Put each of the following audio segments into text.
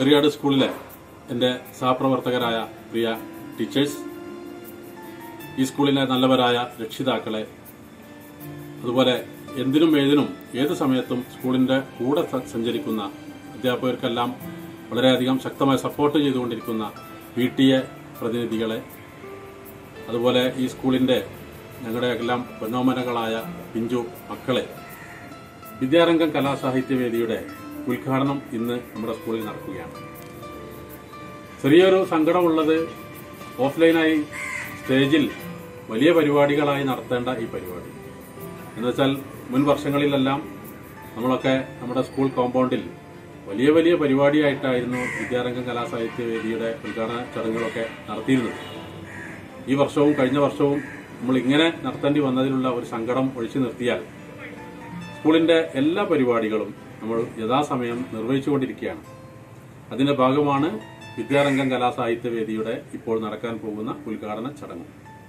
ചെറിയാട് സ്കൂളിലെ എൻ്റെ സഹപ്രവർത്തകരായ പ്രിയ ടീച്ചേഴ്സ് ഈ സ്കൂളിലെ നല്ലവരായ രക്ഷിതാക്കളെ അതുപോലെ എന്തിനും ഏതിനും ഏത് സമയത്തും സ്കൂളിന്റെ കൂടെ സ- സഞ്ചരിക്കുന്ന അധ്യാപകർക്കെല്ലാം വളരെയധികം ശക്തമായി സപ്പോർട്ട് ചെയ്തുകൊണ്ടിരിക്കുന്ന പി ടി എ പ്രതിനിധികളെ അതുപോലെ ഈ സ്കൂളിന്റെ ഞങ്ങളുടെ എല്ലാം പൊന്നോമനകളായ പിഞ്ചു മക്കളെ വിദ്യാരംഗം കലാസാഹിത്യവേദിയുടെ ഉദ്ഘാടനം ഇന്ന് നമ്മുടെ സ്കൂളിൽ നടക്കുകയാണ് ചെറിയൊരു സങ്കടമുള്ളത് ഓഫ്ലൈനായി സ്റ്റേജിൽ വലിയ പരിപാടികളായി നടത്തേണ്ട ഈ പരിപാടി എന്നുവെച്ചാൽ മുൻ വർഷങ്ങളിലെല്ലാം നമ്മളൊക്കെ നമ്മുടെ സ്കൂൾ കോമ്പൗണ്ടിൽ വലിയ വലിയ പരിപാടിയായിട്ടായിരുന്നു വിദ്യാരംഗം കലാസാഹിത്യ വേദിയുടെ ഉദ്ഘാടന ചടങ്ങുകളൊക്കെ നടത്തിയിരുന്നത് ഈ വർഷവും കഴിഞ്ഞ വർഷവും നമ്മൾ ഇങ്ങനെ നടത്തേണ്ടി വന്നതിലുള്ള ഒരു സങ്കടം ഒഴിച്ചു നിർത്തിയാൽ സ്കൂളിന്റെ എല്ലാ പരിപാടികളും നമ്മൾ യഥാസമയം നിർവഹിച്ചുകൊണ്ടിരിക്കുകയാണ് അതിന്റെ ഭാഗമാണ് വിദ്യാരംഗം കലാസാഹിത്യ വേദിയുടെ ഇപ്പോൾ നടക്കാൻ പോകുന്ന ഉദ്ഘാടന ചടങ്ങ്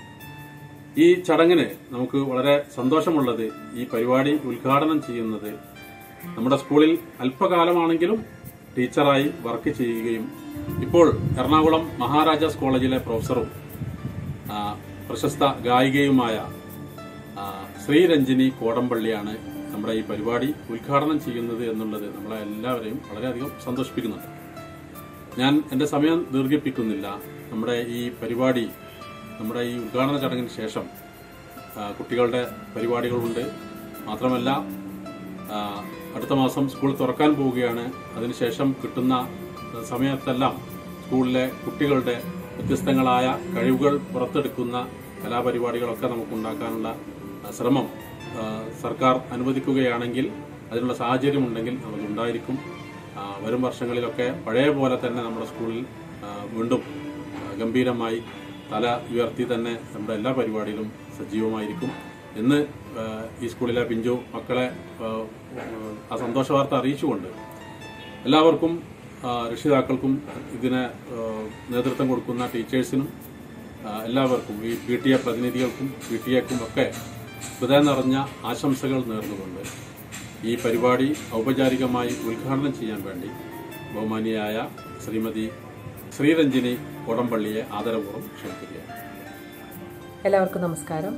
ഈ ചടങ്ങിന് നമുക്ക് വളരെ സന്തോഷമുള്ളത് ഈ പരിപാടി ഉദ്ഘാടനം ചെയ്യുന്നത് നമ്മുടെ സ്കൂളിൽ അല്പകാലമാണെങ്കിലും ടീച്ചറായി വർക്ക് ചെയ്യുകയും ഇപ്പോൾ എറണാകുളം മഹാരാജാസ് കോളേജിലെ പ്രൊഫസറും ആ, പ്രശസ്ത ഗായികയുമായ ആ, ശ്രീരഞ്ജിനി കോടമ്പള്ളിയാണ് നമ്മുടെ ഈ പരിപാടി ഉദ്ഘാടനം ചെയ്യുന്നത് എന്നുള്ളത് നമ്മളെ എല്ലാവരെയും വളരെയധികം സന്തോഷിപ്പിക്കുന്നുണ്ട് ഞാൻ എന്റെ സമയം ദീർഘിപ്പിക്കുന്നില്ല നമ്മുടെ ഈ പരിപാടി നമ്മുടെ ഈ ഉദ്ഘാടന ചടങ്ങിന് ശേഷം ആ, കുട്ടികളുടെ പരിപാടികളുണ്ട് മാത്രമല്ല ആ, അടുത്ത മാസം സ്കൂൾ തുറക്കാൻ പോവുകയാണ് അതിനുശേഷം കിട്ടുന്ന സമയത്തെല്ലാം സ്കൂളിലെ കുട്ടികളുടെ വ്യത്യസ്തങ്ങളായ കഴിവുകൾ പുറത്തെടുക്കുന്ന കലാപരിപാടികളൊക്കെ നമുക്ക് ഉണ്ടാക്കാനുള്ള ആ, ശ്രമം ആ, സർക്കാർ അനുവദിക്കുകയാണെങ്കിൽ അതിനുള്ള സാഹചര്യമുണ്ടെങ്കിൽ നമുക്കുണ്ടായിരിക്കും ആ, വരും വർഷങ്ങളിലൊക്കെ പഴയ പോലെ തന്നെ നമ്മുടെ സ്കൂളിൽ ആ, വീണ്ടും ആ, ഗംഭീരമായി തല ഉയർത്തി തന്നെ നമ്മുടെ എല്ലാ പരിപാടിയിലും സജീവമായിരിക്കും എന്ന് ആ, ഈ സ്കൂളിലെ പിഞ്ചു മക്കളെ ആ, ആ സന്തോഷ വാർത്ത അറിയിച്ചുകൊണ്ട് എല്ലാവർക്കും ആ, രക്ഷിതാക്കൾക്കും ഇതിന് ആ, നേതൃത്വം കൊടുക്കുന്ന ടീച്ചേഴ്സിനും ആ, എല്ലാവർക്കും ഈ പി ടി എ പ്രതിനിധികൾക്കും പി ടി എക്കും ഒക്കെ ഹൃദയം നിറഞ്ഞ ആശംസകൾ നേർന്നുകൊണ്ട് ഈ പരിപാടി ഔപചാരികമായി ഉദ്ഘാടനം ചെയ്യാൻ വേണ്ടി ബഹുമാനിയായ ശ്രീമതി ശ്രീരഞ്ജിനി കോടമ്പള്ളിയെ ആദരപൂർവ്വം ക്ഷണിക്കുകയാണ് എല്ലാവർക്കും നമസ്കാരം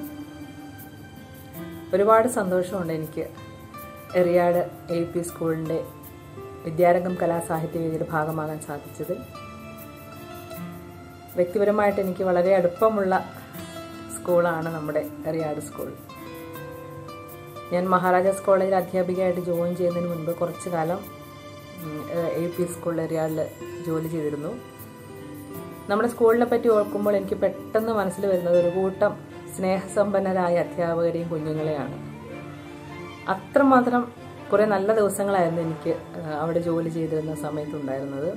ഒരുപാട് സന്തോഷമുണ്ട് എനിക്ക് എറിയാട് എ പി സ്കൂളിൻ്റെ വിദ്യാരംഗം കലാസാഹിത്യ വേദിയുടെ ഭാഗമാകാൻ സാധിച്ചത് വ്യക്തിപരമായിട്ട് എനിക്ക് വളരെ അടുപ്പമുള്ള സ്കൂളാണ് നമ്മുടെ എറിയാട് സ്കൂൾ ഞാൻ മഹാരാജാസ് കോളേജിൽ അധ്യാപികയായിട്ട് ജോയിൻ ചെയ്യുന്നതിന് മുൻപ് കുറച്ചു കാലം എ പി സ്കൂളിൽ എറിയാടിൽ ജോലി ചെയ്തിരുന്നു നമ്മുടെ സ്കൂളിനെ പറ്റി ഓർക്കുമ്പോൾ എനിക്ക് പെട്ടെന്ന് മനസ്സിൽ വരുന്നത് ഒരു കൂട്ടം സ്നേഹസമ്പന്നരായ അധ്യാപകരെയും കുഞ്ഞുങ്ങളെയാണ് അത്രമാത്രം കുറേ നല്ല ദിവസങ്ങളായിരുന്നു എനിക്ക് ആ, അവിടെ ജോലി ചെയ്തിരുന്ന സമയത്തുണ്ടായിരുന്നത്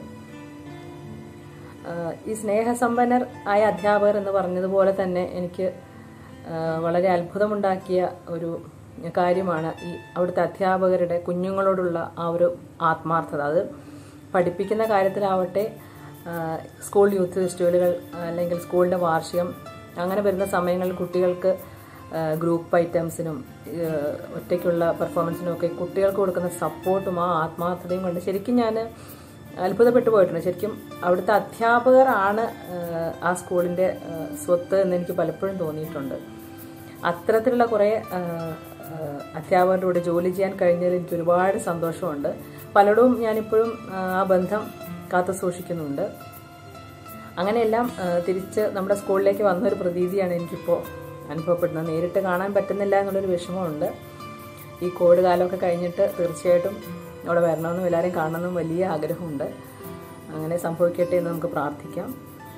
ആ, ഈ സ്നേഹസമ്പന്നർ ആയ അധ്യാപകർ എന്ന് പറഞ്ഞതുപോലെ തന്നെ എനിക്ക് ആ, വളരെ അത്ഭുതമുണ്ടാക്കിയ ഒരു കാര്യമാണ് ഈ അവിടുത്തെ അധ്യാപകരുടെ കുഞ്ഞുങ്ങളോടുള്ള ആ ഒരു ആത്മാർത്ഥത അത് പഠിപ്പിക്കുന്ന കാര്യത്തിലാവട്ടെ ആ, സ്കൂൾ യൂത്ത് ഫെസ്റ്റിവലുകൾ അല്ലെങ്കിൽ സ്കൂളിൻ്റെ വാർഷികം അങ്ങനെ വരുന്ന സമയങ്ങളിൽ കുട്ടികൾക്ക് ആ, ഗ്രൂപ്പ് ഐറ്റംസിനും ആ, ഒറ്റയ്ക്കുള്ള പെർഫോമൻസിനും ഒക്കെ കുട്ടികൾക്ക് കൊടുക്കുന്ന സപ്പോർട്ടും ആ ആത്മാർത്ഥതയും കൊണ്ട് ശരിക്കും ഞാൻ അത്ഭുതപ്പെട്ടു പോയിട്ടുണ്ട് ശരിക്കും അവിടുത്തെ അധ്യാപകർ ആണ് ആ, ആ സ്കൂളിൻ്റെ ആ, സ്വത്ത് എന്ന് എനിക്ക് പലപ്പോഴും തോന്നിയിട്ടുണ്ട് അത്തരത്തിലുള്ള കുറേ ആ, ആ, അധ്യാപകരുടെ കൂടെ ജോലി ചെയ്യാൻ കഴിഞ്ഞതിൽ എനിക്ക് ഒരുപാട് സന്തോഷമുണ്ട് പലയിടവും ഞാനിപ്പോഴും ആ, ആ ബന്ധം കാത്തു സൂക്ഷിക്കുന്നുണ്ട് അങ്ങനെയെല്ലാം ആ, തിരിച്ച് നമ്മുടെ സ്കൂളിലേക്ക് വന്നൊരു പ്രതീതിയാണ് എനിക്കിപ്പോൾ അനുഭവപ്പെടുന്നത് നേരിട്ട് കാണാൻ പറ്റുന്നില്ല എന്നുള്ളൊരു വിഷമമുണ്ട് ഈ കോവിഡ് കാലമൊക്കെ കഴിഞ്ഞിട്ട് തീർച്ചയായിട്ടും അവിടെ വരണമെന്നും എല്ലാവരെയും കാണണമെന്നും വലിയ ആഗ്രഹമുണ്ട് അങ്ങനെ സംഭവിക്കട്ടെ എന്ന് നമുക്ക് പ്രാർത്ഥിക്കാം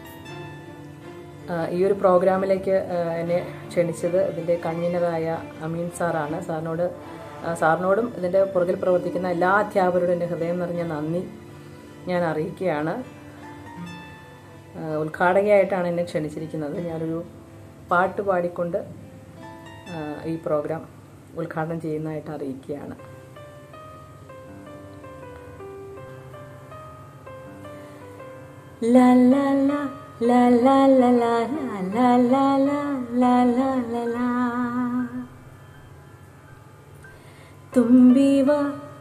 ആ, ഈ ഒരു പ്രോഗ്രാമിലേക്ക് ആ, എന്നെ ക്ഷണിച്ചത് ഇതിൻ്റെ കൺവീനറായ അമീൻ സാറാണ് സാറിനോട് ആ, സാറിനോടും ഇതിൻ്റെ പുറകിൽ പ്രവർത്തിക്കുന്ന എല്ലാ അധ്യാപകരോടും എൻ്റെ ഹൃദയം നിറഞ്ഞ നന്ദി ഞാൻ അറിയിക്കുകയാണ് ആ, ഉദ്ഘാടകയായിട്ടാണ് എന്നെ ക്ഷണിച്ചിരിക്കുന്നത് ഞാനൊരു പാട്ട് പാടിക്കൊണ്ട് ആ, ഈ പ്രോഗ്രാം ഉദ്ഘാടനം ചെയ്യുന്നതായിട്ട് അറിയിക്കുകയാണ് La la la la la la la la la la la la la la തുമ്പി വാ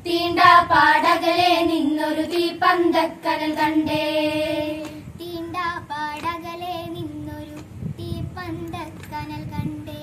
തീണ്ടാ പാടകലെ നിന്നൊരു തീപ്പന്തക്കനൽ കണ്ടേ തീണ്ടാ പാടകലെ നിന്നൊരു തീപ്പന്തക്കനൽ കണ്ടേ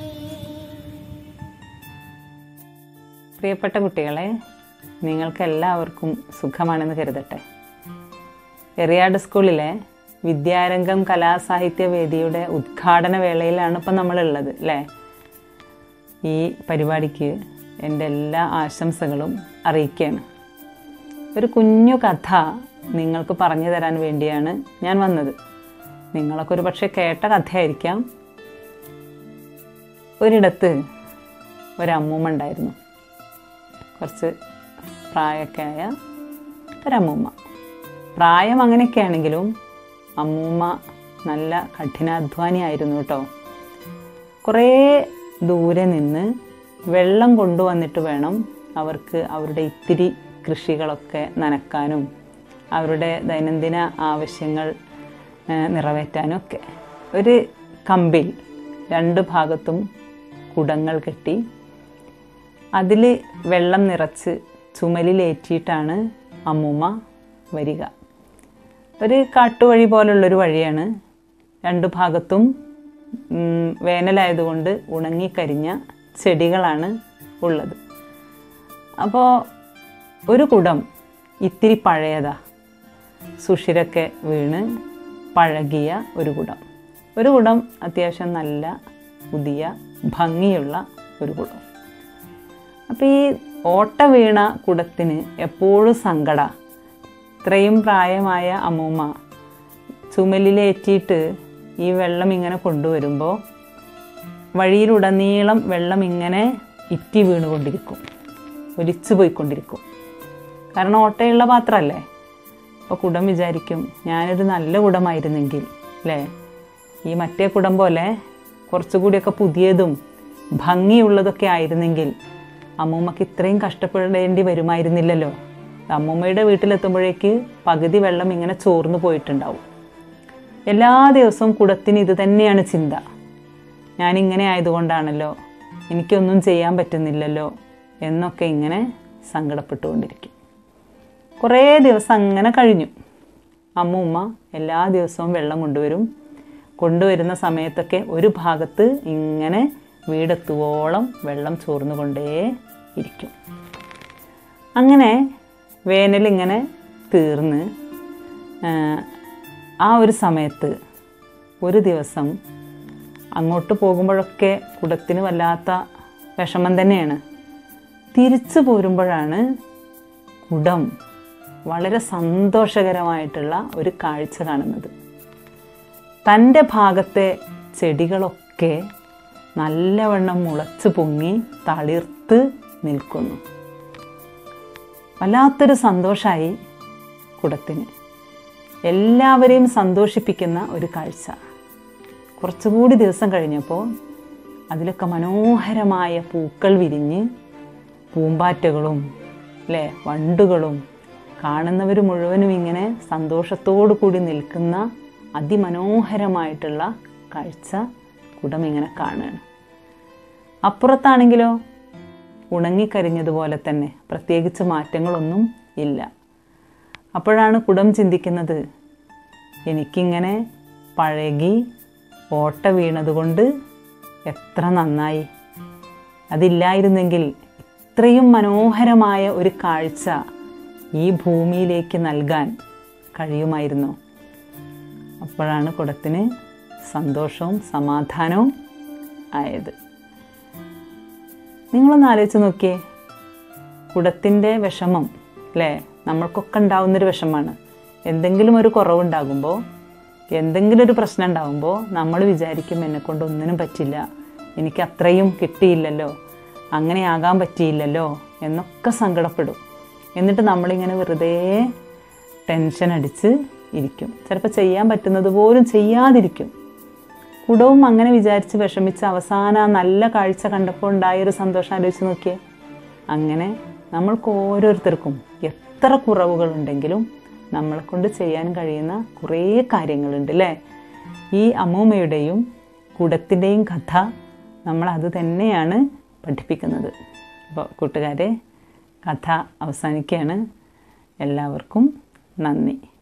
പ്രിയപ്പെട്ട കുട്ടികളെ നിങ്ങൾക്ക് എല്ലാവർക്കും സുഖമാണെന്ന് കരുതട്ടെ എറിയാട് സ്കൂളിലെ വിദ്യാരംഗം കലാസാഹിത്യ വേദിയുടെ ഉദ്ഘാടന വേളയിലാണ് ഇപ്പം നമ്മളുള്ളത് അല്ലേ ഈ പരിപാടിക്ക് എൻ്റെ എല്ലാ ആശംസകളും അറിയിക്കുകയാണ് ഒരു കുഞ്ഞു കഥ നിങ്ങൾക്ക് പറഞ്ഞു തരാൻ വേണ്ടിയാണ് ഞാൻ വന്നത് നിങ്ങളൊക്കെ ഒരു പക്ഷേ കേട്ട കഥയായിരിക്കാം ഒരിടത്ത് ഒരമ്മൂമ്മ ഉണ്ടായിരുന്നു കുറച്ച് പ്രായമൊക്കെ ആയ ഒരമ്മൂമ്മ പ്രായം അങ്ങനെയൊക്കെയാണെങ്കിലും അമ്മൂമ്മ നല്ല കഠിനാധ്വാനിയായിരുന്നു കേട്ടോ കുറേ ദൂരെ നിന്ന് വെള്ളം കൊണ്ടുവന്നിട്ട് വേണം അവർക്ക് അവരുടെ ഇത്തിരി കൃഷികളൊക്കെ നനക്കാനും അവരുടെ ദൈനംദിന ആവശ്യങ്ങൾ ആ, നിറവേറ്റാനും ഒക്കെ ഒരു കമ്പിൽ രണ്ട് ഭാഗത്തും കുടങ്ങൾ കെട്ടി അതിൽ വെള്ളം നിറച്ച് ചുമലിലേറ്റിയിട്ടാണ് അമ്മൂമ്മ വരിക ഒരു കാട്ടുവഴി പോലുള്ളൊരു വഴിയാണ് രണ്ട് ഭാഗത്തും ഉം, വേനലായതുകൊണ്ട് ഉണങ്ങിക്കരിഞ്ഞ ചെടികളാണ് ഉള്ളത് അപ്പോൾ ഒരു കുടം ഇത്തിരി പഴയതാ സുഷിരൊക്കെ വീണ് പഴകിയ ഒരു കുടം ഒരു കുടം അത്യാവശ്യം നല്ല പുതിയ ഭംഗിയുള്ള ഒരു കുടം അപ്പോൾ ഈ ഓട്ട വീണ കുടത്തിന് എപ്പോഴും സങ്കട ഇത്രയും പ്രായമായ അമ്മൂമ്മ ചുമലിലേറ്റിയിട്ട് ഈ വെള്ളം ഇങ്ങനെ കൊണ്ടുവരുമ്പോൾ വഴിയിലുടനീളം വെള്ളം ഇങ്ങനെ ഇറ്റി വീണുകൊണ്ടിരിക്കും ഒലിച്ചു പോയിക്കൊണ്ടിരിക്കും കാരണം ഓട്ടയുള്ള പാത്രമല്ലേ അപ്പോൾ കുടം വിചാരിക്കും ഞാനൊരു നല്ല കുടമായിരുന്നെങ്കിൽ അല്ലേ ഈ മറ്റേ കുടം പോലെ കുറച്ചുകൂടിയൊക്കെ പുതിയതും ഭംഗിയുള്ളതൊക്കെ ആയിരുന്നെങ്കിൽ അമ്മൂമ്മക്ക് ഇത്രയും കഷ്ടപ്പെടേണ്ടി വരുമായിരുന്നില്ലല്ലോ അമ്മൂമ്മയുടെ വീട്ടിലെത്തുമ്പോഴേക്ക് പകുതി വെള്ളം ഇങ്ങനെ ചോർന്നു പോയിട്ടുണ്ടാവും എല്ലാ ദിവസവും കുടത്തിന് ഇത് തന്നെയാണ് ചിന്ത ഞാനിങ്ങനെ ആയതുകൊണ്ടാണല്ലോ എനിക്കൊന്നും ചെയ്യാൻ പറ്റുന്നില്ലല്ലോ എന്നൊക്കെ ഇങ്ങനെ സങ്കടപ്പെട്ടുകൊണ്ടിരിക്കും കുറേ ദിവസം അങ്ങനെ കഴിഞ്ഞു അമ്മൂമ്മ എല്ലാ ദിവസവും വെള്ളം കൊണ്ടുവരും കൊണ്ടുവരുന്ന സമയത്തൊക്കെ ഒരു ഭാഗത്ത് ഇങ്ങനെ വീടെത്തുവോളം വെള്ളം ചോർന്നുകൊണ്ടേ ഇരിക്കും അങ്ങനെ വേനലിങ്ങനെ തീർന്ന് ആ, ആ ഒരു സമയത്ത് ഒരു ദിവസം അങ്ങോട്ട് പോകുമ്പോഴൊക്കെ കുടത്തിന് വല്ലാത്ത വിഷമം തന്നെയാണ് തിരിച്ചു പോരുമ്പോഴാണ് കുടം വളരെ സന്തോഷകരമായിട്ടുള്ള ഒരു കാഴ്ച കാണുന്നത് തൻ്റെ ഭാഗത്തെ ചെടികളൊക്കെ നല്ലവണ്ണം മുളച്ചു പൊങ്ങി തളിർത്ത് നിൽക്കുന്നു വല്ലാത്തൊരു സന്തോഷമായി കുടത്തിന് എല്ലാവരെയും സന്തോഷിപ്പിക്കുന്ന ഒരു കാഴ്ച കുറച്ചുകൂടി ദിവസം കഴിഞ്ഞപ്പോൾ അതിലൊക്കെ മനോഹരമായ പൂക്കൾ വിരിഞ്ഞ് പൂമ്പാറ്റകളും അല്ലേ വണ്ടുകളും കാണുന്നവർ മുഴുവനും ഇങ്ങനെ സന്തോഷത്തോടു കൂടി നിൽക്കുന്ന അതിമനോഹരമായിട്ടുള്ള കാഴ്ച കുടം ഇങ്ങനെ കാണുകയാണ് അപ്പുറത്താണെങ്കിലോ ഉണങ്ങിക്കരിഞ്ഞതുപോലെ തന്നെ പ്രത്യേകിച്ച് മാറ്റങ്ങളൊന്നും ഇല്ല അപ്പോഴാണ് കുടം ചിന്തിക്കുന്നത് എനിക്കിങ്ങനെ പഴകി ഓട്ട വീണതുകൊണ്ട് എത്ര നന്നായി അതില്ലായിരുന്നെങ്കിൽ ഇത്രയും മനോഹരമായ ഒരു കാഴ്ച ഈ ഭൂമിയിലേക്ക് നൽകാൻ കഴിയുമായിരുന്നു അപ്പോഴാണ് കുടത്തിന് സന്തോഷവും സമാധാനവും ആയത് നിങ്ങളൊന്ന് ആലോചിച്ച് നോക്കിയേ കുടത്തിൻ്റെ വിഷമം അല്ലേ നമ്മൾക്കൊക്കെ ഉണ്ടാവുന്നൊരു വിഷമമാണ് എന്തെങ്കിലും ഒരു കുറവുണ്ടാകുമ്പോൾ എന്തെങ്കിലും ഒരു പ്രശ്നം ഉണ്ടാകുമ്പോൾ നമ്മൾ വിചാരിക്കും എന്നെക്കൊണ്ട് ഒന്നിനും പറ്റില്ല എനിക്ക് അത്രയും കിട്ടിയില്ലല്ലോ അങ്ങനെ ആകാൻ പറ്റിയില്ലല്ലോ എന്നൊക്കെ സങ്കടപ്പെടും എന്നിട്ട് നമ്മളിങ്ങനെ വെറുതെ ടെൻഷൻ അടിച്ച് ഇരിക്കും ചിലപ്പോൾ ചെയ്യാൻ പറ്റുന്നത് പോലും ചെയ്യാതിരിക്കും കുടവും അങ്ങനെ വിചാരിച്ച് വിഷമിച്ച് അവസാനം ആ നല്ല കാഴ്ച കണ്ടപ്പോൾ ഉണ്ടായൊരു സന്തോഷം ആലോചിച്ച് നോക്കിയേ അങ്ങനെ നമ്മൾക്ക് ഓരോരുത്തർക്കും എത്ര കുറവുകളുണ്ടെങ്കിലും നമ്മളെ കൊണ്ട് ചെയ്യാൻ കഴിയുന്ന കുറേ കാര്യങ്ങളുണ്ട് അല്ലേ ഈ അമ്മൂമ്മയുടെയും കുടത്തിൻ്റെയും കഥ നമ്മൾ അത് തന്നെയാണ് പഠിപ്പിക്കുന്നത് അപ്പോൾ കൂട്ടുകാരെ കഥ അവസാനിക്കുകയാണ് എല്ലാവർക്കും നന്ദി